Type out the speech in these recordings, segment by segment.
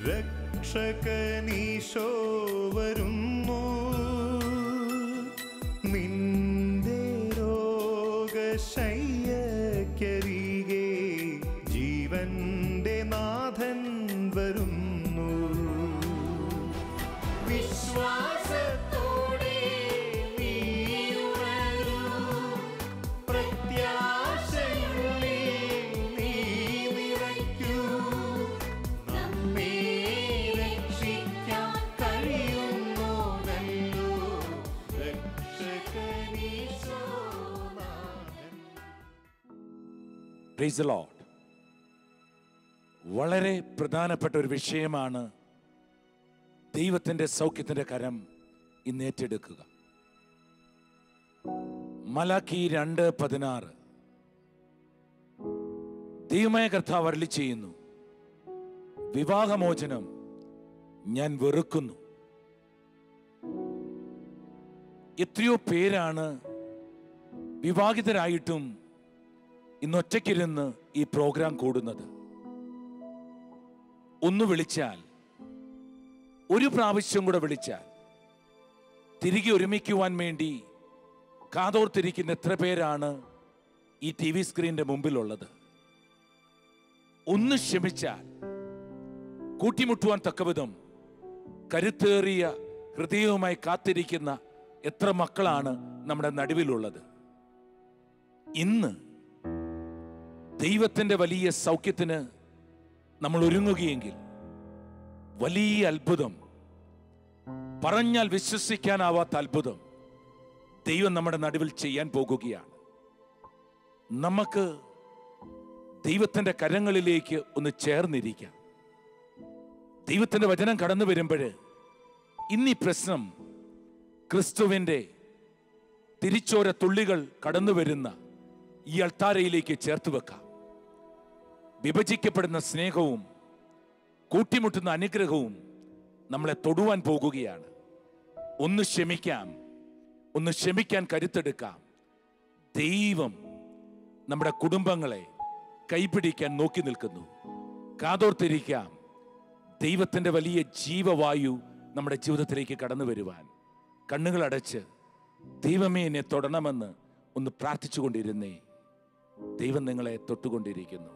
രക്ഷകനീശോ വരുന്നു നിന്റെ രോഗശയ്യക്കരികെ ജീവന്റെ നാഥൻ വരുന്നു വിശ്വാസത്തോടെ നീ ഉണരൂ. പ്രത്യാശയുള്ളിൽ നീ നിറയ്ക്കൂ. നമ്മെ രക്ഷിക്കാൻ കഴിയുന്നോനല്ലോ രക്ഷകനീശോനാഥൻ. പ്രൈസ് ദി ലോർഡ് വളരെ പ്രധാനപ്പെട്ട ഒരു വിഷയമാണ് ദൈവത്തിൻ്റെ സൗഖ്യത്തിൻ്റെ കരം ഇന്ന് ഏറ്റെടുക്കുക മലാക്കി രണ്ട് പതിനാറ് ദൈവമായ കർത്താവ് അരളി ചെയ്യുന്നു വിവാഹമോചനം ഞാൻ വെറുക്കുന്നു എത്രയോ പേരാണ് വിവാഹിതരായിട്ടും ഇന്ന് ഒറ്റയ്ക്കിരുന്ന് ഈ പ്രോഗ്രാം കൂടുന്നത് ഒന്ന് വിളിച്ചാൽ ഒരു പ്രാവശ്യം കൂടെ വിളിച്ചാൽ തിരികെ ഒരുമിക്കുവാൻ വേണ്ടി കാതോർത്തിരിക്കുന്ന എത്ര പേരാണ് ഈ ടി വി സ്ക്രീനിന്റെ മുമ്പിലുള്ളത് ഒന്ന് ക്ഷമിച്ചാൽ കൂട്ടിമുട്ടുവാൻ തക്കവിധം കരുത്തേറിയ ഹൃദയവുമായി കാത്തിരിക്കുന്ന എത്ര മക്കളാണ് നമ്മുടെ നടുവിലുള്ളത് ഇന്ന് ദൈവത്തിന്റെ വലിയ സൗഖ്യത്തിന് നമ്മൾ ഒരുങ്ങുകയെങ്കിൽ വലിയ അത്ഭുതം പറഞ്ഞാൽ വിശ്വസിക്കാനാവാത്ത അത്ഭുതം ദൈവം നമ്മുടെ നടുവിൽ ചെയ്യാൻ പോകുകയാണ് നമുക്ക് ദൈവത്തിന്റെ കരങ്ങളിലേക്ക് ഒന്ന് ചേർന്നിരിക്കാം ദൈവത്തിന്റെ വചനം കടന്നു വരുമ്പോൾ ഇന്നീ പ്രശ്നം ക്രിസ്തുവിന്റെ തിരിച്ചോര തുള്ളികൾ കടന്നു വരുന്ന ഈ അൾത്താരയിലേക്ക് ചേർത്ത് വെക്കാം വിഭജിക്കപ്പെടുന്ന സ്നേഹവും കൂട്ടിമുട്ടുന്ന അനുഗ്രഹവും നമ്മളെ തൊടുവാൻ പോകുകയാണ് ഒന്ന് ക്ഷമിക്കാം ഒന്ന് ക്ഷമിക്കാൻ കരുത്തെടുക്കാം ദൈവം നമ്മുടെ കുടുംബങ്ങളെ കൈപിടിക്കാൻ നോക്കി നിൽക്കുന്നു കാതോർത്തിരിക്കാം ദൈവത്തിന്റെ വലിയ ജീവവായു നമ്മുടെ ജീവിതത്തിലേക്ക് കടന്നു വരുവാൻ കണ്ണുകൾ അടച്ച് ദൈവമേ എന്നെ തൊടണമെന്ന് ഒന്ന് പ്രാർത്ഥിച്ചുകൊണ്ടിരുന്നേ ദൈവം നിങ്ങളെ തൊട്ടുകൊണ്ടിരിക്കുന്നു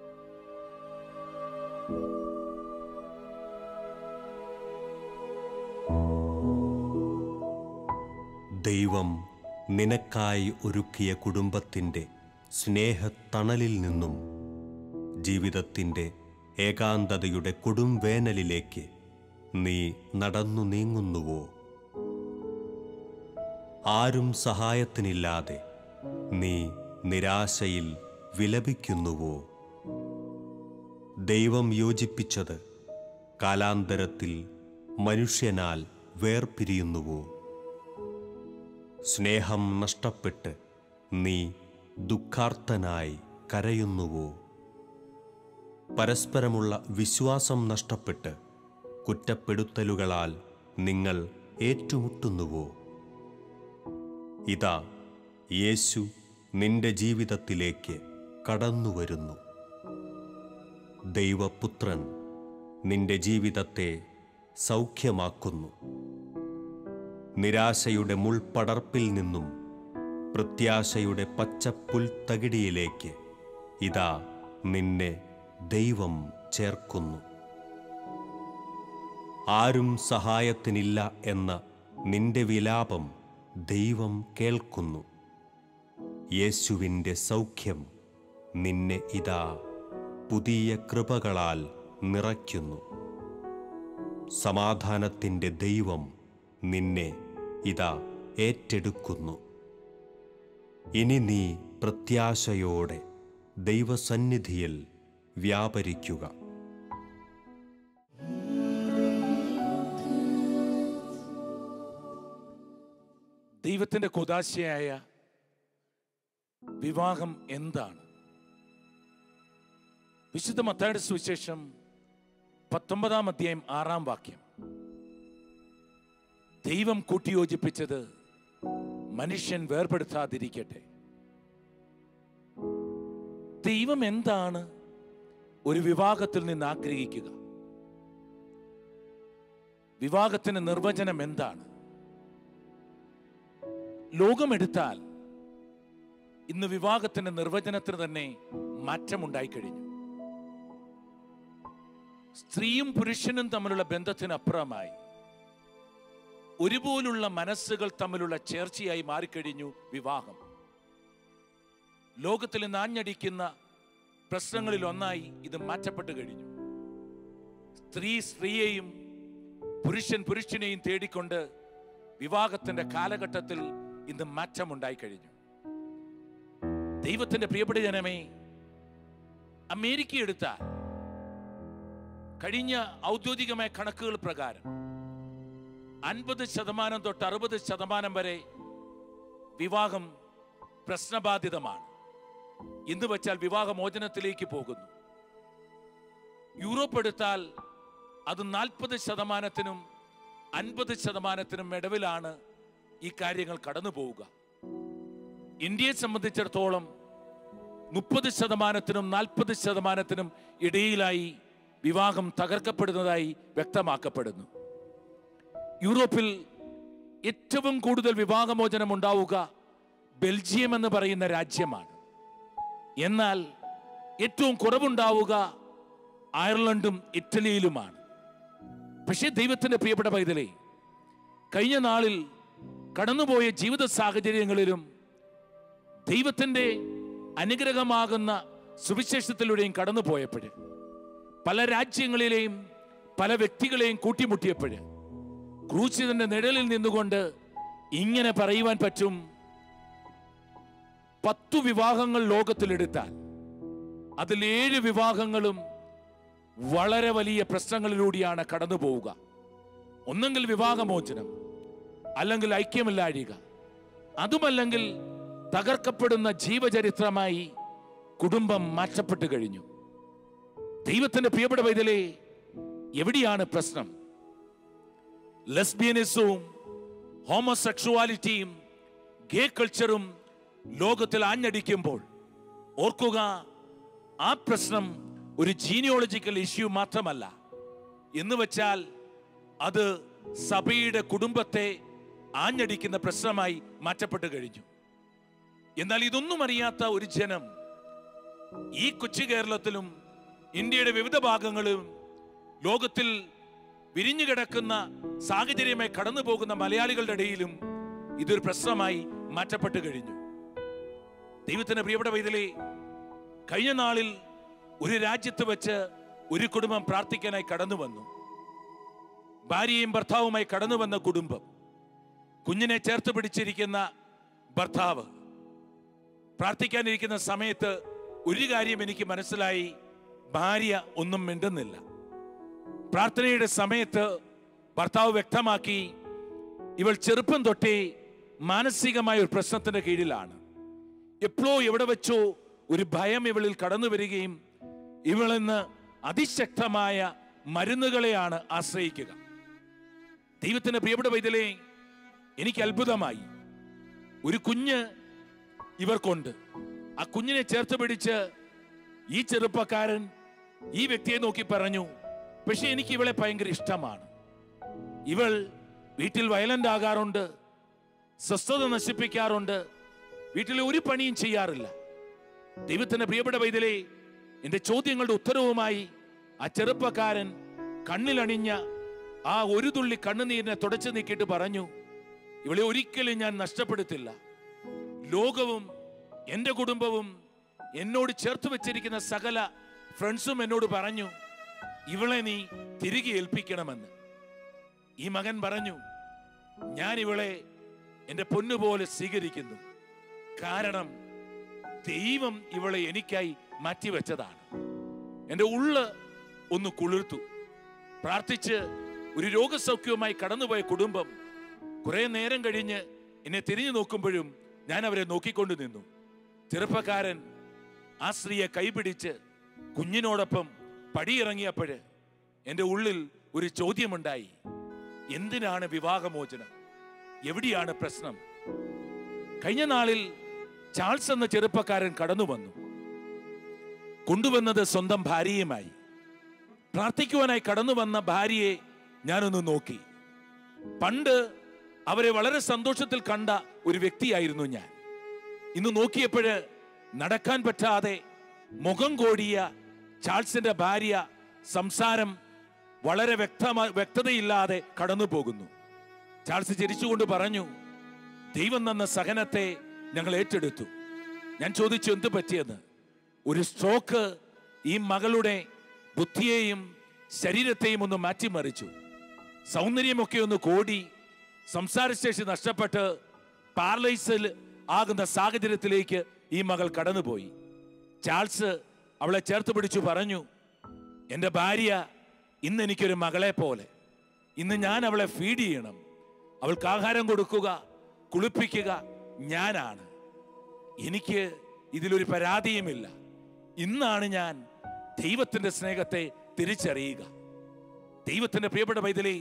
ദൈവം നിനക്കായി ഒരുക്കിയ കുടുംബത്തിൻ്റെ സ്നേഹത്തണലിൽ നിന്നും ജീവിതത്തിൻ്റെ ഏകാന്തതയുടെ കൊടുംവേനലിലേക്ക് നീ നടന്നു നീങ്ങുന്നുവോ ആരും സഹായത്തിനില്ലാതെ നീ നിരാശയിൽ വിലപിക്കുന്നുവോ ദൈവം യോജിപ്പിച്ചത് കാലാന്തരത്തിൽ മനുഷ്യനാൽ വേർപിരിയുന്നുവോ സ്നേഹം നഷ്ടപ്പെട്ട് നീ ദുഃഖാർത്തനായി കരയുന്നുവോ പരസ്പരമുള്ള വിശ്വാസം നഷ്ടപ്പെട്ട് കുറ്റപ്പെടുത്തലുകളാൽ നിങ്ങൾ ഏറ്റുമുട്ടുന്നുവോ ഇതാ യേശു നിന്റെ ജീവിതത്തിലേക്ക് കടന്നുവരുന്നു ദൈവപുത്രൻ നിന്റെ ജീവിതത്തെ സൗഖ്യമാക്കുന്നു നിരാശയുടെ മുൾപടർപ്പിൽ നിന്നും പ്രത്യാശയുടെ പച്ചപ്പുൽത്തകിടിയിലേക്ക് ഇതാ നിന്നെ ദൈവം ചേർക്കുന്നു ആരും സഹായത്തിനില്ല എന്ന നിന്റെ വിലാപം ദൈവം കേൾക്കുന്നു യേശുവിൻ്റെ സൗഖ്യം നിന്നെ ഇതാ പുതിയ കൃപകളാൽ നിറയ്ക്കുന്നു സമാധാനത്തിൻ്റെ ദൈവം നിന്നെ ഇതാ ഏറ്റെടുക്കുന്നു ഇനി നീ പ്രത്യാശയോടെ ദൈവസന്നിധിയിൽ വ്യാപരിക്കുക ദൈവത്തിന്റെ കുതാശയായ വിവാഹം എന്താണ് വിശുദ്ധ മത്തായുടെ സുവിശേഷം പത്തൊമ്പതാം അധ്യായം ആറാം വാക്യം ദൈവം കൂട്ടിയോജിപ്പിച്ചത് മനുഷ്യൻ വേർപെടുത്താതിരിക്കട്ടെ ദൈവം എന്താണ് ഒരു വിവാഹത്തിൽ നിന്ന് ആഗ്രഹിക്കുക വിവാഹത്തിന് നിർവചനം എന്താണ് ലോകമെടുത്താൽ ഇന്ന് വിവാഹത്തിന്റെ നിർവചനത്തിന് തന്നെ മാറ്റമുണ്ടായി കഴിഞ്ഞു സ്ത്രീയും പുരുഷനും തമ്മിലുള്ള ബന്ധത്തിനപ്പുറമായി ഒരുപോലുള്ള മനസ്സുകൾ തമ്മിലുള്ള ചേർച്ചയായി മാറിക്കഴിഞ്ഞു വിവാഹം ലോകത്തിൽ നാഞ്ഞടിക്കുന്ന പ്രശ്നങ്ങളിൽ ഒന്നായി ഇത് മാറ്റപ്പെട്ടു കഴിഞ്ഞു സ്ത്രീ സ്ത്രീയെയും പുരുഷൻ പുരുഷനെയും തേടിക്കൊണ്ട് വിവാഹത്തിന്റെ കാലഘട്ടത്തിൽ ഇന്ന് മാറ്റമുണ്ടായി കഴിഞ്ഞു ദൈവത്തിന്റെ പ്രിയപ്പെട്ട ജനമേ അമേരിക്ക എടുത്താൽ കഴിഞ്ഞ ഔദ്യോഗികമായ കണക്കുകൾ പ്രകാരം അൻപത് ശതമാനം തൊട്ട് അറുപത് ശതമാനം വരെ വിവാഹം പ്രശ്നബാധിതമാണ് എന്ന് വെച്ചാൽ വിവാഹമോചനത്തിലേക്ക് പോകുന്നു യൂറോപ്പ് എടുത്താൽ അത് നാൽപ്പത് ശതമാനത്തിനും അൻപത് ശതമാനത്തിനും ഇടവിലാണ് ഈ കാര്യങ്ങൾ കടന്നു പോവുക ഇന്ത്യയെ സംബന്ധിച്ചിടത്തോളം മുപ്പത് ശതമാനത്തിനും നാൽപ്പത് ശതമാനത്തിനും ഇടയിലായി വിവാഹം തകർക്കപ്പെടുന്നതായി വ്യക്തമാക്കപ്പെടുന്നു യൂറോപ്പിൽ ഏറ്റവും കൂടുതൽ വിവാഹമോചനം ഉണ്ടാവുക ബെൽജിയം എന്ന് പറയുന്ന രാജ്യമാണ് എന്നാൽ ഏറ്റവും കുറവുണ്ടാവുക അയർലൻഡും ഇറ്റലിയിലുമാണ് പക്ഷേ ദൈവത്തിന്റെ പ്രിയപ്പെട്ട പൈതലേ കഴിഞ്ഞ നാളിൽ കടന്നുപോയ ജീവിത സാഹചര്യങ്ങളിലും ദൈവത്തിന്റെ അനുഗ്രഹമാകുന്ന സുവിശേഷത്തിലൂടെയും കടന്നുപോയപ്പോഴ് പല രാജ്യങ്ങളിലെയും പല വ്യക്തികളെയും കൂട്ടിമുട്ടിയപ്പോഴ് ക്രൂശിതന്റെ നിഴലിൽ നിന്നുകൊണ്ട് ഇങ്ങനെ പറയുവാൻ പറ്റും പത്തു വിവാഹങ്ങൾ ലോകത്തിലെടുത്താൽ അതിൽ ഏഴ് വിവാഹങ്ങളും വളരെ വലിയ പ്രശ്നങ്ങളിലൂടെയാണ് കടന്നു പോവുക ഒന്നെങ്കിൽ വിവാഹമോചനം അല്ലെങ്കിൽ ഐക്യമില്ലാഴിക അതുമല്ലെങ്കിൽ തകർക്കപ്പെടുന്ന ജീവചരിത്രമായി കുടുംബം മാറ്റപ്പെട്ടു കഴിഞ്ഞു ദൈവത്തിന്റെ പ്രിയപ്പെട്ട പൈതലേ എവിടെയാണ് പ്രശ്നം ലെസ്ബിയനിസവും ഹോമോസെക്ഷുവാലിറ്റിയും ഗേ കൾച്ചറും ലോകത്തിൽ ആഞ്ഞടിക്കുമ്പോൾ ഓർക്കുക ആ പ്രശ്നം ഒരു ജീനിയോളജിക്കൽ ഇഷ്യൂ മാത്രമല്ല എന്ന് വെച്ചാൽ അത് സഭയുടെ കുടുംബത്തെ ആഞ്ഞടിക്കുന്ന പ്രശ്നമായി മാറ്റപ്പെട്ടു കഴിഞ്ഞു എന്നാൽ ഇതൊന്നും അറിയാത്ത ഒരു ജനം ഈ കൊച്ചു കേരളത്തിലും ഇന്ത്യയുടെ വിവിധ ഭാഗങ്ങളിലും ലോകത്തിൽ വിരിഞ്ഞു കിടക്കുന്ന സാഹചര്യമായി കടന്നു പോകുന്ന മലയാളികളുടെ ഇടയിലും ഇതൊരു പ്രശ്നമായി മാറ്റപ്പെട്ടു കഴിഞ്ഞു ദൈവത്തിന്റെ പ്രിയപ്പെട്ട വൈതലേ കഴിഞ്ഞ നാളിൽ ഒരു രാജ്യത്ത് വെച്ച് ഒരു കുടുംബം പ്രാർത്ഥിക്കാനായി കടന്നു വന്നു ഭാര്യയും ഭർത്താവുമായി കടന്നു വന്ന കുടുംബം കുഞ്ഞിനെ ചേർത്ത് പിടിച്ചിരിക്കുന്ന ഭർത്താവ് പ്രാർത്ഥിക്കാനിരിക്കുന്ന സമയത്ത് ഒരു കാര്യം എനിക്ക് മനസ്സിലായി ഭാര്യ ഒന്നും മിണ്ടുന്നില്ല പ്രാർത്ഥനയുടെ സമയത്ത് ഭർത്താവ് വ്യക്തമാക്കി ഇവൾ ചെറുപ്പം തൊട്ടേ മാനസികമായ ഒരു പ്രശ്നത്തിന്റെ കീഴിലാണ് എപ്പോഴോ എവിടെ വെച്ചോ ഒരു ഭയം ഇവളിൽ കടന്നു വരികയും ഇവളിന്ന് അതിശക്തമായ മരുന്നുകളെയാണ് ആശ്രയിക്കുക ദൈവത്തിന്റെ പ്രിയപ്പെട്ട വൈദ്യലേ എനിക്ക് അത്ഭുതമായി ഒരു കുഞ്ഞ് ഇവർക്കുണ്ട് ആ കുഞ്ഞിനെ ചേർത്ത് പിടിച്ച് ഈ ചെറുപ്പക്കാരൻ ഈ വ്യക്തിയെ നോക്കി പറഞ്ഞു പക്ഷെ എനിക്ക് ഇവളെ ഭയങ്കര ഇഷ്ടമാണ് ഇവൾ വീട്ടിൽ വയലന്റ് ആകാറുണ്ട് സ്വസ്ഥത നശിപ്പിക്കാറുണ്ട് വീട്ടിലെ ഒരു പണിയും ചെയ്യാറില്ല ദൈവത്തിന്റെ പ്രിയപ്പെട്ട വൈദ്യലേ എന്റെ ചോദ്യങ്ങളുടെ ഉത്തരവുമായി ആ ചെറുപ്പക്കാരൻ കണ്ണിലണിഞ്ഞ ആ ഒരു തുള്ളി കണ്ണുനീരിനെ തുടച്ചു നീക്കിയിട്ട് പറഞ്ഞു ഇവളെ ഒരിക്കലും ഞാൻ നഷ്ടപ്പെടുത്തില്ല ലോകവും എൻ്റെ കുടുംബവും എന്നോട് ചേർത്ത് വെച്ചിരിക്കുന്ന സകല ഫ്രണ്ട്സും എന്നോട് പറഞ്ഞു ഇവളെ നീ തിരികെ ഏൽപ്പിക്കണമെന്ന് ഈ മകൻ പറഞ്ഞു ഞാൻ ഇവളെ എൻ്റെ പൊന്നുപോലെ സ്വീകരിക്കുന്നു കാരണം ദൈവം ഇവളെ എനിക്കായി മാറ്റിവെച്ചതാണ് എൻ്റെ ഉള്ള് ഒന്ന് കുളിർത്തു പ്രാർത്ഥിച്ച് ഒരു രോഗസൗഖ്യവുമായി കടന്നുപോയ കുടുംബം കുറെ നേരം കഴിഞ്ഞ് എന്നെ തിരിഞ്ഞു നോക്കുമ്പോഴും ഞാൻ അവരെ നോക്കിക്കൊണ്ട് നിന്നു ചെറുപ്പക്കാരൻ ആ സ്ത്രീയെ കൈപിടിച്ച് കുഞ്ഞിനോടൊപ്പം പടിയിറങ്ങിയപ്പോഴ് എൻ്റെ ഉള്ളിൽ ഒരു ചോദ്യമുണ്ടായി എന്തിനാണ് വിവാഹമോചനം എവിടെയാണ് പ്രശ്നം കഴിഞ്ഞ നാളിൽ ചാൾസ് എന്ന ചെറുപ്പക്കാരൻ കടന്നു വന്നു കൊണ്ടുവന്നത് സ്വന്തം ഭാര്യയുമായി പ്രാർത്ഥിക്കുവാനായി കടന്നു വന്ന ഭാര്യയെ ഞാനൊന്ന് നോക്കി പണ്ട് അവരെ വളരെ സന്തോഷത്തിൽ കണ്ട ഒരു വ്യക്തിയായിരുന്നു ഞാൻ ഇന്ന് നോക്കിയപ്പോഴ് നടക്കാൻ പറ്റാതെ മുഖം കോടിയ ചാൾസിന്റെ ഭാര്യ സംസാരം വളരെ വ്യക്തമാ വ്യക്തതയില്ലാതെ കടന്നു പോകുന്നു ചാൾസ് ചിരിച്ചുകൊണ്ട് പറഞ്ഞു ദൈവം തന്ന സഹനത്തെ ഞങ്ങൾ ഏറ്റെടുത്തു ഞാൻ ചോദിച്ചു എന്ത് പറ്റിയെന്ന് ഒരു സ്ട്രോക്ക് ഈ മകളുടെ ബുദ്ധിയെയും ശരീരത്തെയും ഒന്ന് മാറ്റിമറിച്ചു സൗന്ദര്യമൊക്കെ ഒന്ന് കോടി സംസാരശേഷി നഷ്ടപ്പെട്ട് പാരലൈസിൽ ആകുന്ന സാഹചര്യത്തിലേക്ക് ഈ മകൾ കടന്നുപോയി ചാൾസ് അവളെ ചേർത്ത് പിടിച്ചു പറഞ്ഞു എൻ്റെ ഭാര്യ ഇന്ന് എനിക്കൊരു മകളെ പോലെ ഇന്ന് ഞാൻ അവളെ ഫീഡ് ചെയ്യണം അവൾക്ക് ആഹാരം കൊടുക്കുക കുളിപ്പിക്കുക ഞാനാണ് എനിക്ക് ഇതിലൊരു പരാതിയുമില്ല ഇന്നാണ് ഞാൻ ദൈവത്തിന്റെ സ്നേഹത്തെ തിരിച്ചറിയുക ദൈവത്തിന്റെ പ്രിയപ്പെട്ട പൈതലേ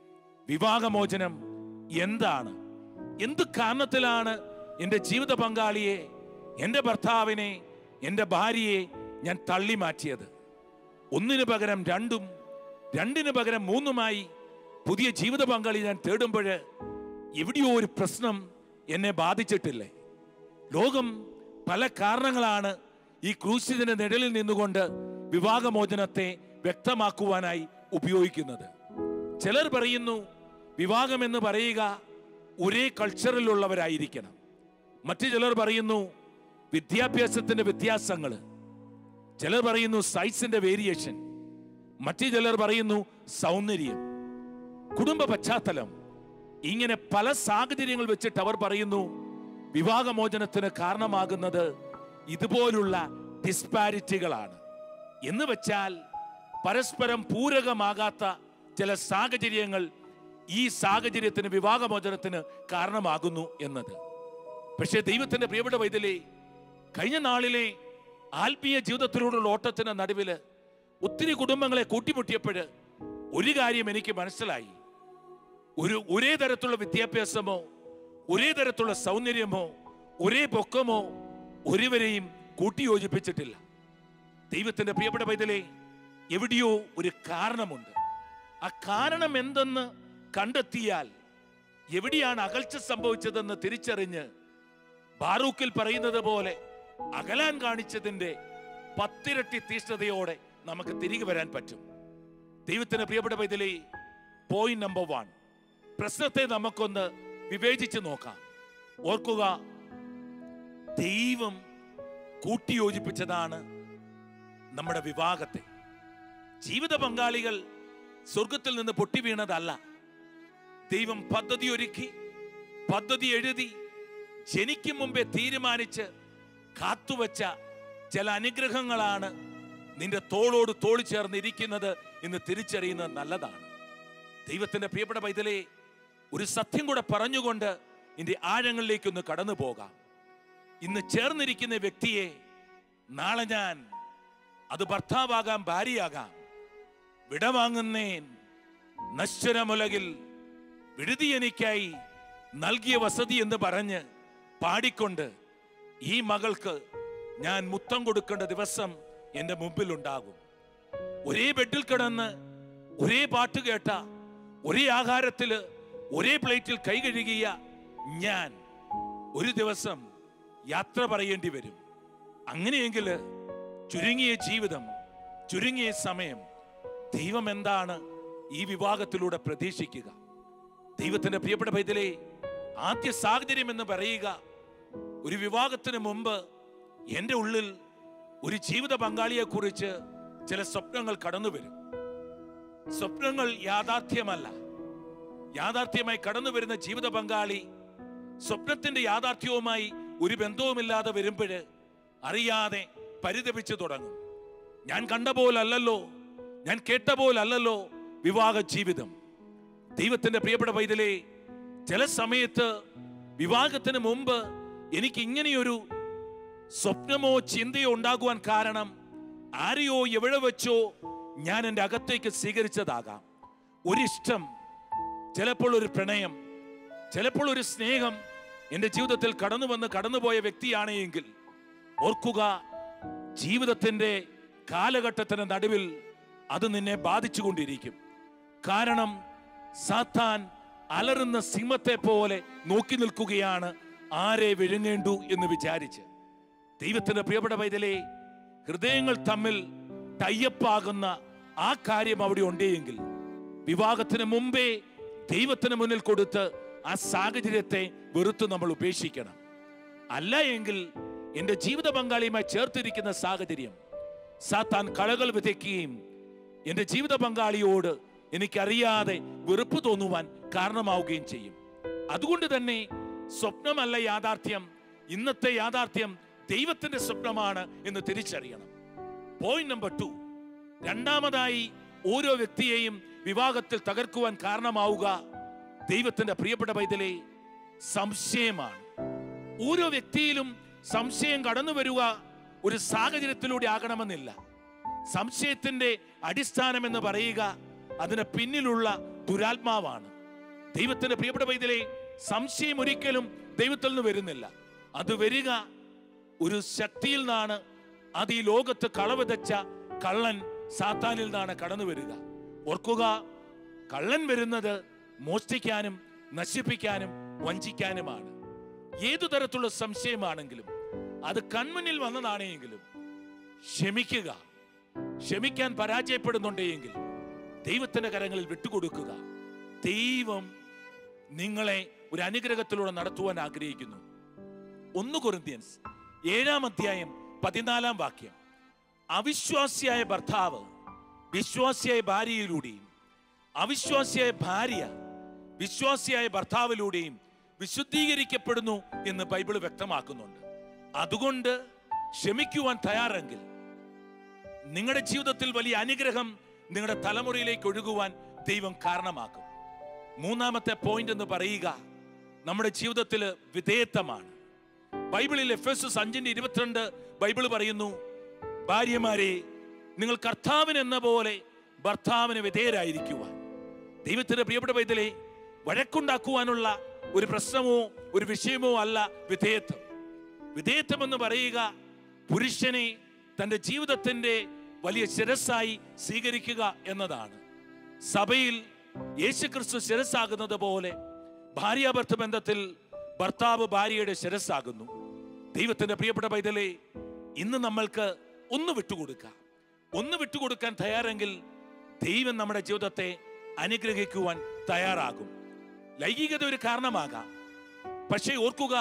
വിവാഹമോചനം എന്താണ് എന്ത് കാരണത്തിലാണ് എൻ്റെ ജീവിത പങ്കാളിയെ എൻ്റെ ഭർത്താവിനെ എൻ്റെ ഭാര്യയെ ഞാൻ തള്ളി മാറ്റിയത് ഒന്നിനു പകരം രണ്ടും രണ്ടിന് പകരം മൂന്നുമായി പുതിയ ജീവിത പങ്കാളി ഞാൻ തേടുമ്പോൾ എവിടെയോ ഒരു പ്രശ്നം എന്നെ ബാധിച്ചിട്ടില്ലേ ലോകം പല കാരണങ്ങളാണ് ഈ ക്രൂശിതന്റെ നിഴലിൽ നിന്നുകൊണ്ട് വിവാഹമോചനത്തെ വ്യക്തമാക്കുവാനായി ഉപയോഗിക്കുന്നത് ചിലർ പറയുന്നു വിവാഹം എന്ന് പറയുക ഒരേ കൾച്ചറിലുള്ളവരായിരിക്കണം മറ്റു ചിലർ പറയുന്നു വിദ്യാഭ്യാസത്തിന്റെ വ്യത്യാസങ്ങൾ ചിലർ പറയുന്നു സൈസിന്റെ വേരിയേഷൻ മറ്റു ചിലർ പറയുന്നു സൗന്ദര്യം കുടുംബ പശ്ചാത്തലം ഇങ്ങനെ പല സാഹചര്യങ്ങൾ വെച്ചിട്ട് അവർ പറയുന്നു വിവാഹമോചനത്തിന് കാരണമാകുന്നത് ഇതുപോലുള്ള ഡിസ്പാരിറ്റികളാണ് എന്ന് വെച്ചാൽ പരസ്പരം പൂരകമാകാത്ത ചില സാഹചര്യങ്ങൾ ഈ സാഹചര്യത്തിന് വിവാഹമോചനത്തിന് കാരണമാകുന്നു എന്നത് പക്ഷേ ദൈവത്തിന്റെ പ്രിയപ്പെട്ട വൈദ്യലേ കഴിഞ്ഞ നാളിലെ ആത്മീയ ജീവിതത്തിലൂടെയുള്ള ഓട്ടത്തിന് നടുവില് ഒത്തിരി കുടുംബങ്ങളെ കൂട്ടിമുട്ടിയപ്പോൾ ഒരു കാര്യം എനിക്ക് മനസ്സിലായി ഒരു ഒരേ തരത്തിലുള്ള വിദ്യാഭ്യാസമോ ഒരേ തരത്തിലുള്ള സൗന്ദര്യമോ ഒരേ പൊക്കമോ ഒരുവരെയും കൂട്ടിയോജിപ്പിച്ചിട്ടില്ല ദൈവത്തിന്റെ പ്രിയപ്പെട്ട പൈതലേ എവിടെയോ ഒരു കാരണമുണ്ട് ആ കാരണം എന്തെന്ന് കണ്ടെത്തിയാൽ എവിടെയാണ് അകൽച്ച സംഭവിച്ചതെന്ന് തിരിച്ചറിഞ്ഞ് ബാറൂക്കിൽ പറയുന്നത് പോലെ അകലാൻ കാണിച്ചതിന്റെ പത്തിരട്ടി തീഷ്ണതയോടെ നമുക്ക് തിരികെ വരാൻ പറ്റും ദൈവത്തിന് പ്രിയപ്പെട്ട പൈതലേ പോയിന്റ് നമ്പർ വൺ പ്രശ്നത്തെ നമുക്കൊന്ന് വിവേചിച്ച് നോക്കാം ഓർക്കുക ദൈവം കൂട്ടിയോജിപ്പിച്ചതാണ് നമ്മുടെ വിവാഹത്തെ ജീവിത പങ്കാളികൾ സ്വർഗത്തിൽ നിന്ന് പൊട്ടി വീണതല്ല ദൈവം പദ്ധതി ഒരുക്കി പദ്ധതി എഴുതി ജനിക്കും മുമ്പേ തീരുമാനിച്ച് കാത്തുവച്ച ചില അനുഗ്രഹങ്ങളാണ് നിന്റെ തോളോട് തോളി ചേർന്നിരിക്കുന്നത് എന്ന് തിരിച്ചറിയുന്നത് നല്ലതാണ് ദൈവത്തിന്റെ പ്രിയപ്പെട്ട പൈതലെ ഒരു സത്യം കൂടെ പറഞ്ഞുകൊണ്ട് ഇതിന്റെ ആഴങ്ങളിലേക്കൊന്ന് കടന്നു പോകാം ഇന്ന് ചേർന്നിരിക്കുന്ന വ്യക്തിയെ നാളെ ഞാൻ അത് ഭർത്താവാകാം ഭാര്യയാകാം വിടവാങ്ങുന്നേൻ നശ്വരമുലകിൽ വിടുതി എനിക്കായി നൽകിയ വസതി എന്ന് പറഞ്ഞ് പാടിക്കൊണ്ട് ഈ മകൾക്ക് ഞാൻ മുത്തം കൊടുക്കേണ്ട ദിവസം എൻ്റെ മുമ്പിൽ ഉണ്ടാകും ഒരേ ബെഡിൽ കിടന്ന് ഒരേ പാട്ട് കേട്ട ഒരേ ആഹാരത്തില് ഒരേ പ്ലേറ്റിൽ കൈ കഴുകിയ ഞാൻ ഒരു ദിവസം യാത്ര പറയേണ്ടി വരും അങ്ങനെയെങ്കിൽ ചുരുങ്ങിയ ജീവിതം ചുരുങ്ങിയ സമയം ദൈവം എന്താണ് ഈ വിവാഹത്തിലൂടെ പ്രതീക്ഷിക്കുക ദൈവത്തിന്റെ പ്രിയപ്പെട്ട പൈതലെ ആദ്യ സാഹചര്യം എന്ന് പറയുക ഒരു വിവാഹത്തിന് മുമ്പ് എൻ്റെ ഉള്ളിൽ ഒരു ജീവിത പങ്കാളിയെ കുറിച്ച് ചില സ്വപ്നങ്ങൾ കടന്നു വരും സ്വപ്നങ്ങൾ യാഥാർത്ഥ്യമല്ല യാഥാർത്ഥ്യമായി കടന്നു വരുന്ന ജീവിത പങ്കാളി സ്വപ്നത്തിന്റെ യാഥാർത്ഥ്യവുമായി ഒരു ബന്ധവുമില്ലാതെ വരുമ്പോൾ അറിയാതെ പരിതപിച്ചു തുടങ്ങും ഞാൻ കണ്ട പോലല്ലല്ലോ ഞാൻ കേട്ട പോലല്ലല്ലോ വിവാഹ ജീവിതം ദൈവത്തിന്റെ പ്രിയപ്പെട്ട പൈതലേ ചില സമയത്ത് വിവാഹത്തിന് മുമ്പ് എനിക്ക് ഇങ്ങനെയൊരു സ്വപ്നമോ ചിന്തയോ ഉണ്ടാകുവാൻ കാരണം ആരെയോ എവിടെ വെച്ചോ ഞാൻ എൻ്റെ അകത്തേക്ക് സ്വീകരിച്ചതാകാം ഒരിഷ്ടം ചിലപ്പോൾ ഒരു പ്രണയം ചിലപ്പോൾ ഒരു സ്നേഹം എൻ്റെ ജീവിതത്തിൽ കടന്നു വന്ന് കടന്നുപോയ വ്യക്തിയാണ് എങ്കിൽ ഓർക്കുക ജീവിതത്തിൻ്റെ കാലഘട്ടത്തിന് നടുവിൽ അത് നിന്നെ ബാധിച്ചുകൊണ്ടിരിക്കും കാരണം സാത്താൻ അലറുന്ന സിംഹത്തെ പോലെ നോക്കി നിൽക്കുകയാണ് ആരെ വിഴുങ്ങേണ്ടു എന്ന് വിചാരിച്ച് ദൈവത്തിന്റെ പ്രിയപ്പെട്ട പൈതലേ ഹൃദയങ്ങൾ തമ്മിൽ ടയ്യപ്പാകുന്ന ആ കാര്യം അവിടെ ഉണ്ടെങ്കിൽ വിവാഹത്തിന് മുമ്പേ ദൈവത്തിന് മുന്നിൽ കൊടുത്ത് ആ സാഹചര്യത്തെ വെറുത്ത് നമ്മൾ ഉപേക്ഷിക്കണം അല്ല എങ്കിൽ എൻ്റെ ജീവിത പങ്കാളിയുമായി ചേർത്തിരിക്കുന്ന സാഹചര്യം സാത്താൻ കളകൾ വിതയ്ക്കുകയും എൻ്റെ ജീവിത പങ്കാളിയോട് എനിക്കറിയാതെ വെറുപ്പ് തോന്നുവാൻ കാരണമാവുകയും ചെയ്യും അതുകൊണ്ട് തന്നെ സ്വപ്നമല്ല യാഥാർത്ഥ്യം ഇന്നത്തെ യാഥാർത്ഥ്യം ദൈവത്തിന്റെ സ്വപ്നമാണ് എന്ന് തിരിച്ചറിയണം പോയിന്റ് നമ്പർ ടു രണ്ടാമതായി ഓരോ വ്യക്തിയെയും വിവാഹത്തിൽ തകർക്കുവാൻ കാരണമാവുക ദൈവത്തിന്റെ പ്രിയപ്പെട്ട പൈതലെ സംശയമാണ് ഓരോ വ്യക്തിയിലും സംശയം കടന്നു വരിക ഒരു സാഹചര്യത്തിലൂടെ ആകണമെന്നില്ല സംശയത്തിന്റെ അടിസ്ഥാനം എന്ന് പറയുക അതിന് പിന്നിലുള്ള ദുരാത്മാവാണ് ദൈവത്തിന്റെ പ്രിയപ്പെട്ട പൈതലെ സംശയം ഒരിക്കലും ദൈവത്തിൽ നിന്ന് വരുന്നില്ല അത് വരിക ഒരു ശക്തിയിൽ നിന്നാണ് അത് ഈ ലോകത്ത് കളവിതച്ച കള്ളൻ സാത്താനിൽ നിന്നാണ് കടന്നു വരിക ഓർക്കുക കള്ളൻ വരുന്നത് മോഷ്ടിക്കാനും നശിപ്പിക്കാനും വഞ്ചിക്കാനുമാണ് ഏതു തരത്തിലുള്ള സംശയമാണെങ്കിലും അത് കൺമുന്നിൽ വന്നതാണെങ്കിലും ക്ഷമിക്കുക ക്ഷമിക്കാൻ പരാജയപ്പെടുന്നുണ്ടെങ്കിൽ ദൈവത്തിന്റെ കരങ്ങളിൽ വിട്ടുകൊടുക്കുക ദൈവം നിങ്ങളെ ഒരു അനുഗ്രഹത്തിലൂടെ നടത്തുവാൻ ആഗ്രഹിക്കുന്നു ഒന്ന് കൊറിന്ത്യൻസ് ഏഴാം അധ്യായം പതിനാലാം വാക്യം അവിശ്വാസിയായ ഭർത്താവ് വിശ്വാസിയായ ഭാര്യയിലൂടെയും അവിശ്വാസിയായ ഭാര്യ വിശ്വാസിയായ ഭർത്താവിലൂടെയും വിശുദ്ധീകരിക്കപ്പെടുന്നു എന്ന് ബൈബിൾ വ്യക്തമാക്കുന്നുണ്ട് അതുകൊണ്ട് ക്ഷമിക്കുവാൻ തയ്യാറെങ്കിൽ നിങ്ങളുടെ ജീവിതത്തിൽ വലിയ അനുഗ്രഹം നിങ്ങളുടെ തലമുറയിലേക്ക് ഒഴുകുവാൻ ദൈവം കാരണമാക്കും മൂന്നാമത്തെ പോയിന്റ് എന്ന് പറയുക നമ്മുടെ ജീവിതത്തിൽ വിധേയത്വമാണ് ബൈബിളിൽ എഫ് എസ് അഞ്ചിന്റെ ഇരുപത്തിരണ്ട് ബൈബിൾ പറയുന്നു ഭാര്യമാരെ നിങ്ങൾ കർത്താവിന് എന്ന പോലെ ഭർത്താവിന് വിധേയരായിരിക്കുവാൻ ദൈവത്തിന്റെ പ്രിയപ്പെട്ട പൈതലെ വഴക്കുണ്ടാക്കുവാനുള്ള ഒരു പ്രശ്നമോ ഒരു വിഷയമോ അല്ല വിധേയത്വം വിധേയത്വം എന്ന് പറയുക പുരുഷനെ തന്റെ ജീവിതത്തിന്റെ വലിയ ശിരസ്സായി സ്വീകരിക്കുക എന്നതാണ് സഭയിൽ യേശുക്രിസ്തു ശിരസ്സാകുന്നത് പോലെ ഭാര്യാഭർത്ത ബന്ധത്തിൽ ഭർത്താവ് ഭാര്യയുടെ ശിരസ്സാകുന്നു ദൈവത്തിന്റെ പ്രിയപ്പെട്ട പൈതലെ ഇന്ന് നമ്മൾക്ക് ഒന്ന് വിട്ടുകൊടുക്കാം ഒന്ന് വിട്ടുകൊടുക്കാൻ തയ്യാറെങ്കിൽ ദൈവം നമ്മുടെ ജീവിതത്തെ അനുഗ്രഹിക്കുവാൻ തയ്യാറാകും ലൈംഗികത ഒരു കാരണമാകാം പക്ഷേ ഓർക്കുക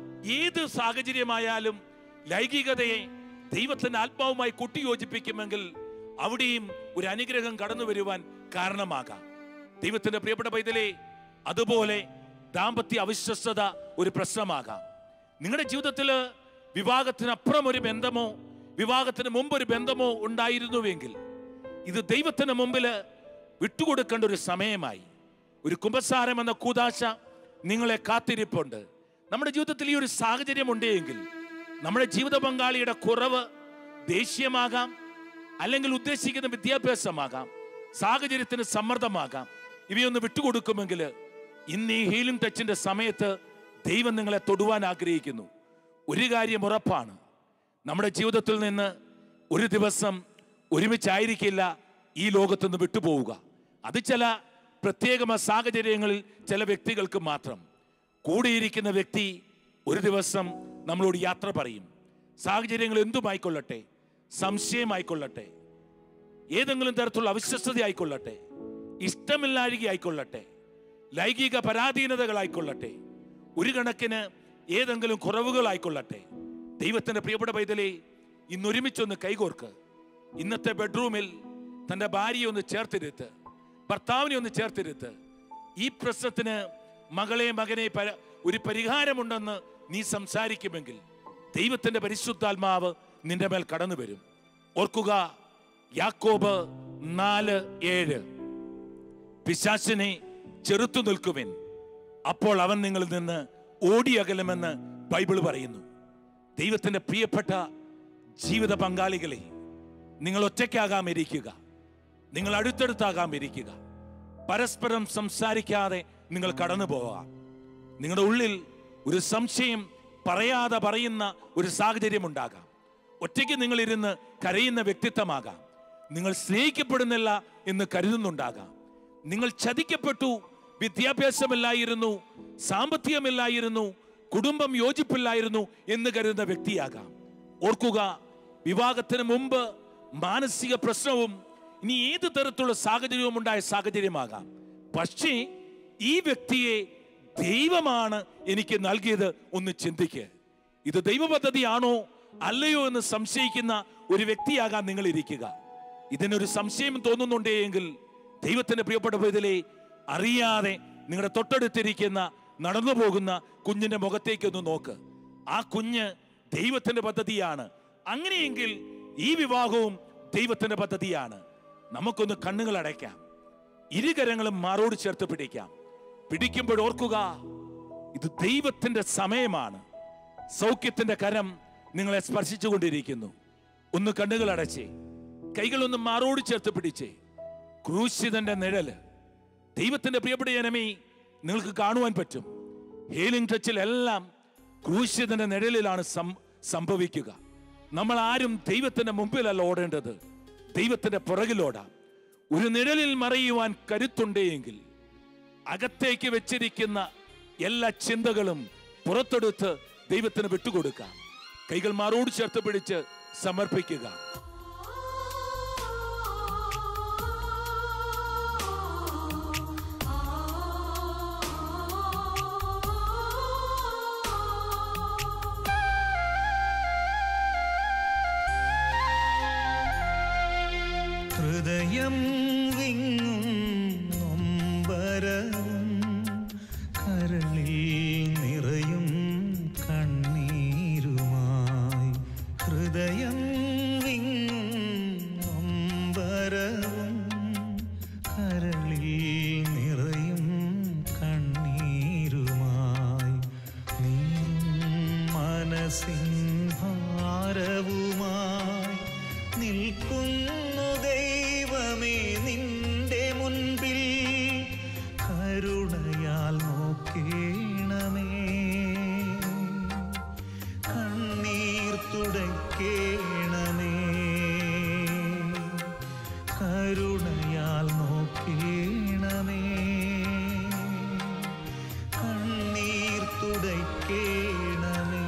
ഏത് സാഹചര്യമായാലും ലൈംഗികതയെ ദൈവത്തിന്റെ ആത്മാവുമായി കൂട്ടിയോജിപ്പിക്കുമെങ്കിൽ അവിടെയും ഒരു അനുഗ്രഹം കടന്നു വരുവാൻ കാരണമാകാം ദൈവത്തിന്റെ പ്രിയപ്പെട്ട പൈതലേ അതുപോലെ ദാമ്പത്യ അവിശ്വസ്തത ഒരു പ്രശ്നമാകാം നിങ്ങളുടെ ജീവിതത്തിൽ വിവാഹത്തിനപ്പുറം ഒരു ബന്ധമോ വിവാഹത്തിന് മുമ്പ് ഒരു ബന്ധമോ ഉണ്ടായിരുന്നുവെങ്കിൽ ഇത് ദൈവത്തിന് മുമ്പിൽ വിട്ടുകൊടുക്കേണ്ട ഒരു സമയമായി ഒരു കുമ്പസാരം എന്ന കൂതാശ നിങ്ങളെ കാത്തിരിപ്പുണ്ട് നമ്മുടെ ജീവിതത്തിൽ ഈ ഒരു സാഹചര്യം ഉണ്ടെങ്കിൽ നമ്മുടെ ജീവിത പങ്കാളിയുടെ കുറവ് ദേഷ്യമാകാം അല്ലെങ്കിൽ ഉദ്ദേശിക്കുന്ന വിദ്യാഭ്യാസമാകാം സാഹചര്യത്തിന് സമ്മർദ്ദമാകാം ഇവയൊന്ന് വിട്ടുകൊടുക്കുമെങ്കിൽ ഇന്ന് ഈ ഹീലിംഗ് ടച്ചിന്റെ സമയത്ത് ദൈവം നിങ്ങളെ തൊടുവാൻ ആഗ്രഹിക്കുന്നു ഒരു കാര്യം ഉറപ്പാണ് നമ്മുടെ ജീവിതത്തിൽ നിന്ന് ഒരു ദിവസം ഒരുമിച്ചായിരിക്കില്ല ഈ ലോകത്തുനിന്ന് വിട്ടുപോവുക അത് ചില പ്രത്യേക സാഹചര്യങ്ങളിൽ ചില വ്യക്തികൾക്ക് മാത്രം കൂടിയിരിക്കുന്ന വ്യക്തി ഒരു ദിവസം നമ്മളോട് യാത്ര പറയും സാഹചര്യങ്ങൾ എന്തുമായിക്കൊള്ളട്ടെ സംശയമായിക്കൊള്ളട്ടെ ഏതെങ്കിലും തരത്തിലുള്ള അവിശ്വസ്തത ആയിക്കൊള്ളട്ടെ ഇഷ്ടമില്ലാഴിക ആയിക്കൊള്ളട്ടെ ലൈംഗിക പരാധീനതകളായിക്കൊള്ളട്ടെ ഒരു കണക്കിന് ഏതെങ്കിലും കുറവുകളായിക്കൊള്ളട്ടെ ദൈവത്തിന്റെ പ്രിയപ്പെട്ട പൈതലെ ഇന്ന് ഒരുമിച്ചൊന്ന് കൈകോർക്ക് ഇന്നത്തെ ബെഡ്റൂമിൽ തന്റെ ഭാര്യയെ ഒന്ന് ചേർത്തിരുത്ത് ഭർത്താവിനെ ഒന്ന് ചേർത്തിരുത്ത് ഈ പ്രശ്നത്തിന് മകളെ മകനെ പര- ഒരു പരിഹാരമുണ്ടെന്ന് നീ സംസാരിക്കുമെങ്കിൽ ദൈവത്തിന്റെ പരിശുദ്ധാത്മാവ് നിന്റെ മേൽ കടന്നു വരും ഓർക്കുക യാക്കോബ് നാല് ഏഴ് പിശാസിനെ ചെറുത്തു നിൽക്കുവിൻ അപ്പോൾ അവൻ നിങ്ങളിൽ നിന്ന് ഓടിയകലുമെന്ന് ബൈബിൾ പറയുന്നു ദൈവത്തിന്റെ പ്രിയപ്പെട്ട ജീവിത പങ്കാളികളെ നിങ്ങൾ ഒറ്റയ്ക്കാകാം ഇരിക്കുക നിങ്ങൾ അടുത്തടുത്താകാം ഇരിക്കുക പരസ്പരം സംസാരിക്കാതെ നിങ്ങൾ കടന്നു പോകാം നിങ്ങളുടെ ഉള്ളിൽ ഒരു സംശയം പറയാതെ പറയുന്ന ഒരു സാഹചര്യം ഉണ്ടാകാം ഒറ്റയ്ക്ക് നിങ്ങൾ ഇരുന്ന് കരയുന്ന വ്യക്തിത്വമാകാം നിങ്ങൾ സ്നേഹിക്കപ്പെടുന്നില്ല എന്ന് കരുതുന്നുണ്ടാകാം നിങ്ങൾ ചതിക്കപ്പെട്ടു വിദ്യാഭ്യാസമില്ലായിരുന്നു സാമ്പത്തികമില്ലായിരുന്നു കുടുംബം യോജിപ്പില്ലായിരുന്നു എന്ന് കരുതുന്ന വ്യക്തിയാകാം ഓർക്കുക വിവാഹത്തിന് മുമ്പ് മാനസിക പ്രശ്നവും ഇനി ഏത് തരത്തിലുള്ള സാഹചര്യവും ഉണ്ടായ സാഹചര്യമാകാം പക്ഷേ ഈ വ്യക്തിയെ ദൈവമാണ് എനിക്ക് നൽകിയത് ഒന്ന് ചിന്തിക്ക് ഇത് ദൈവ പദ്ധതിയാണോ അല്ലയോ എന്ന് സംശയിക്കുന്ന ഒരു വ്യക്തിയാകാൻ നിങ്ങൾ ഇരിക്കുക ഇതിനൊരു സംശയം തോന്നുന്നുണ്ടെങ്കിൽ ദൈവത്തിന്റെ പ്രിയപ്പെട്ട ഇതിലെ അറിയാതെ നിങ്ങളുടെ തൊട്ടടുത്തിരിക്കുന്ന നടന്നു പോകുന്ന കുഞ്ഞിന്റെ മുഖത്തേക്ക് ഒന്ന് നോക്ക് ആ കുഞ്ഞ് ദൈവത്തിന്റെ പദ്ധതിയാണ് അങ്ങനെയെങ്കിൽ ഈ വിവാഹവും ദൈവത്തിന്റെ പദ്ധതിയാണ് നമുക്കൊന്ന് കണ്ണുകൾ അടയ്ക്കാം ഇരുകരങ്ങളും മാറോട് ചേർത്ത് പിടിക്കാം പിടിക്കുമ്പോൾ ഓർക്കുക ഇത് ദൈവത്തിന്റെ സമയമാണ് സൗഖ്യത്തിന്റെ കരം നിങ്ങളെ സ്പർശിച്ചുകൊണ്ടിരിക്കുന്നു ഒന്ന് കണ്ണുകൾ അടച്ചേ കൈകളൊന്ന് മാറോട് ചേർത്ത് പിടിച്ചേ ക്രൂശിതന്റെ നിഴല് ദൈവത്തിന്റെ പ്രിയപ്പെട്ട ജനമേ നിങ്ങൾക്ക് കാണുവാൻ പറ്റും ഹീലിംഗ് ടച്ചിൽ എല്ലാം ക്രൂശിതന്റെ നിഴലിലാണ് സം- സംഭവിക്കുക നമ്മൾ ആരും ദൈവത്തിന്റെ മുമ്പിലല്ല ഓടേണ്ടത് ദൈവത്തിന്റെ പുറകിലോടാം ഒരു നിഴലിൽ മറയുവാൻ കരുത്തുണ്ടെങ്കിൽ അകത്തേക്ക് വെച്ചിരിക്കുന്ന എല്ലാ ചിന്തകളും പുറത്തെടുത്ത് ദൈവത്തിന് വിട്ടുകൊടുക്കാം കൈകൾ മാറോട് ചേർത്ത് പിടിച്ച് സമർപ്പിക്കുക ഹൃദയം വിങ്ങും നൊമ്പരവും കരളിൽ നിറയും കണ്ണീരുമായി ഹൃദയം വിങ്ങും നൊമ്പരവും കരളിൽ നിറയും കണ്ണീരുമായി നീറും മനസ്സിൻ ഭാരവുമായി നിൽക്കുന്നു ദൈവമേ നിന്റെ മുൻപിൽ കരുണയാൽ നോക്കേണമേ കണ്ണീർ തുടയ്ക്കേണമേ കരുണയാൽ നോക്കേണമേ കണ്ണീർ തുടയ്ക്കേണമേ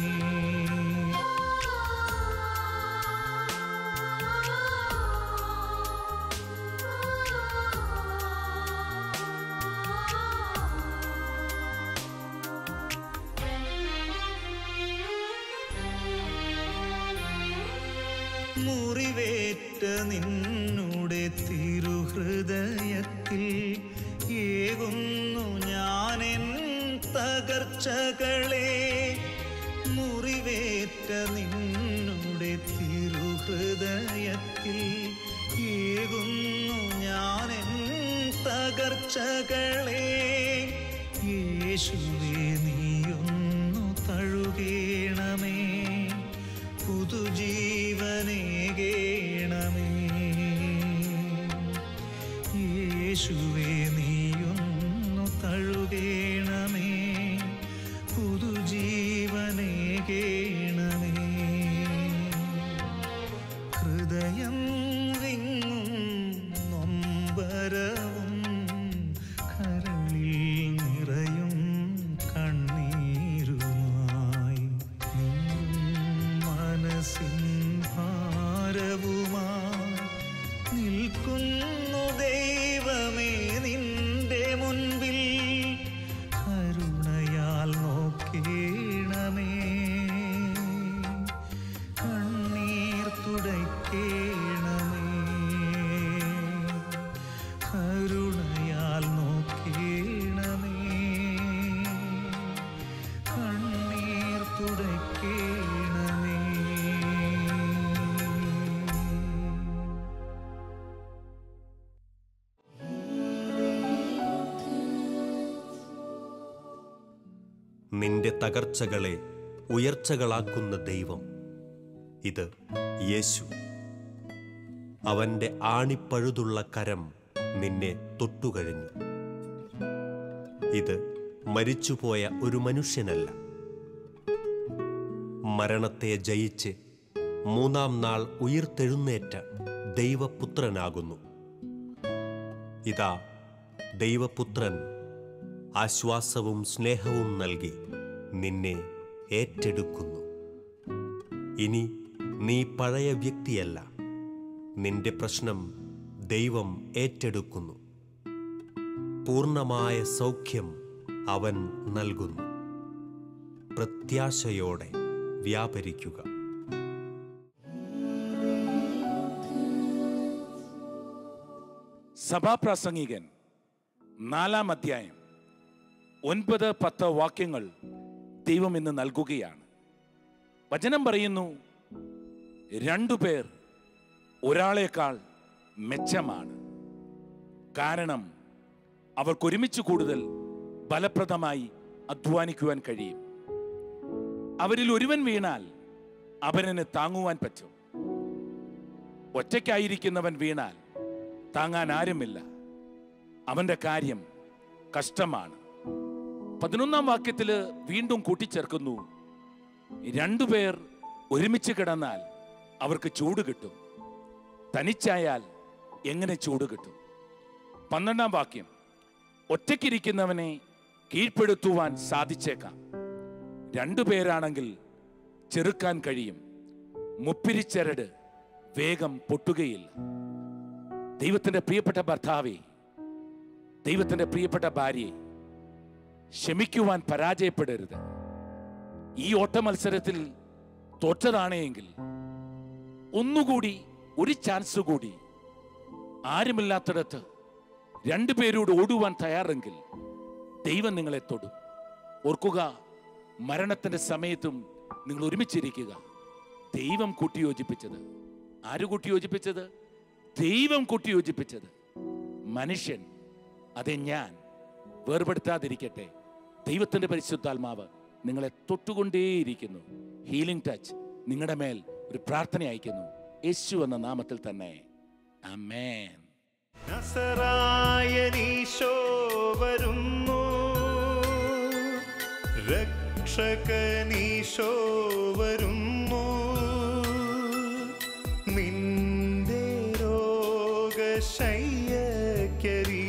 മുറിവേറ്റ നിന്നുടെ തിരുഹൃദയത്തിൽ ഏകുന്നു ഞാനെൻ തകർച്ചകളെ മുറിവേറ്റ നിന്നുടെ തിരുഹൃദയത്തിൽ ഏകുന്നു ഞാനെൻ തകർച്ചകളെ യേശുവേ നീയൊന്നു തഴുകേണമേ പുതുജീവനേകേണമേ യേശുവേ നീയൊന്നു തഴുകേണമേ പുതുജീവനേകേണമേ ഹൃദയം വിങ്ങും നൊമ്പരവും കരളിൽ നിറയും കണ്ണീരുമായി നീറും മനസ്സിൻ ഭാരവുമായി നിൽക്കുന്നു ദൈവമേ നിന്റെ മുൻപിൽ കരുണയാൽ നോക്കേണമേ കണ്ണീർ തുടയ്ക്കേണമേ കരുണയാൽ നോക്കേണമേ കണ്ണീർ തുടയ്ക്കേണമേ നിന്റെ തകർച്ചകളെ ഉയർച്ചകളാക്കുന്ന ദൈവം ഇത് യേശു അവന്റെ ആണിപ്പഴുതുള്ള കരം നിന്നെ തൊട്ടുകഴിഞ്ഞു ഇത് മരിച്ചുപോയ ഒരു മനുഷ്യനല്ല മരണത്തെ ജയിച്ച് മൂന്നാം നാൾ ഉയിർത്തെഴുന്നേറ്റ ദൈവപുത്രനാകുന്നു ഇതാ ദൈവപുത്രൻ ആശ്വാസവും സ്നേഹവും നൽകി നിന്നെ ഏറ്റെടുക്കുന്നു ഇനി നീ പഴയ വ്യക്തിയല്ല നിന്റെ പ്രശ്നം ദൈവം ഏറ്റെടുക്കുന്നു പൂർണ്ണമായ സൗഖ്യം അവൻ നൽകുന്നു പ്രത്യാശയോടെ വ്യാപരിക്കുക സഭാപ്രാസംഗികൻ നാലാം അധ്യായം ഒൻപത് പത്ത് വാക്യങ്ങൾ ദൈവം ഇന്ന് നൽകുകയാണ് വചനം പറയുന്നു രണ്ടുപേർ ഒരാളേക്കാൾ മെച്ചമാണ് കാരണം അവർക്കൊരുമിച്ച് കൂടുതൽ ഫലപ്രദമായി അധ്വാനിക്കുവാൻ കഴിയും അവരിൽ ഒരുവൻ വീണാൽ അവരന് താങ്ങുവാൻ പറ്റും ഒറ്റയ്ക്കായിരിക്കുന്നവൻ വീണാൽ താങ്ങാൻ ആരുമില്ല അവന്റെ കാര്യം കഷ്ടമാണ് പതിനൊന്നാം വാക്യത്തില് വീണ്ടും കൂട്ടിച്ചേർക്കുന്നു രണ്ടുപേർ ഒരുമിച്ച് കിടന്നാൽ അവർക്ക് ചൂട് കിട്ടും തനിച്ചായാൽ എങ്ങനെ ചൂട് കിട്ടും പന്ത്രണ്ടാം വാക്യം ഒറ്റയ്ക്കിരിക്കുന്നവനെ കീഴ്പ്പെടുത്തുവാൻ സാധിച്ചേക്കാം രണ്ടുപേരാണെങ്കിൽ ചെറുക്കാൻ കഴിയും മുപ്പിരിച്ചരട് വേഗം പൊട്ടുകയില്ല ദൈവത്തിന്റെ പ്രിയപ്പെട്ട ഭർത്താവെ ദൈവത്തിന്റെ പ്രിയപ്പെട്ട ഭാര്യയെ ക്ഷമിക്കുവാൻ പരാജയപ്പെടരുത് ഈ ഓട്ട മത്സരത്തിൽ തോറ്റതാണെങ്കിൽ ഒന്നുകൂടി ഒരു ചാൻസ് കൂടി ആരുമില്ലാത്തിടത്ത് രണ്ടുപേരോട് ഓടുവാൻ തയ്യാറെങ്കിൽ ദൈവം നിങ്ങളെ തൊടും ഓർക്കുക മരണത്തിന്റെ സമയത്തും നിങ്ങൾ ഒരുമിച്ചിരിക്കുക ദൈവം കൂട്ടിയോജിപ്പിച്ചത് ആര് കൂട്ടിയോജിപ്പിച്ചത് ദൈവം കൂട്ടിയോജിപ്പിച്ചത് മനുഷ്യൻ അതെ ഞാൻ വേർപെടുത്താതിരിക്കട്ടെ ദൈവത്തിന്റെ പരിശുദ്ധാത്മാവ് നിങ്ങളെ തൊട്ടുകൊണ്ടേയിരിക്കുന്നു ഹീലിംഗ് ടച്ച് നിങ്ങളുടെ മേൽ ഒരു പ്രാർത്ഥന അയക്കുന്നു യേശു എന്ന നാമത്തിൽ തന്നെ അമേൻ നസറായനീശോ വരുന്നു രക്ഷകനീശോ വരുന്നു നിന്റെ രോഗശയ്യക്കരി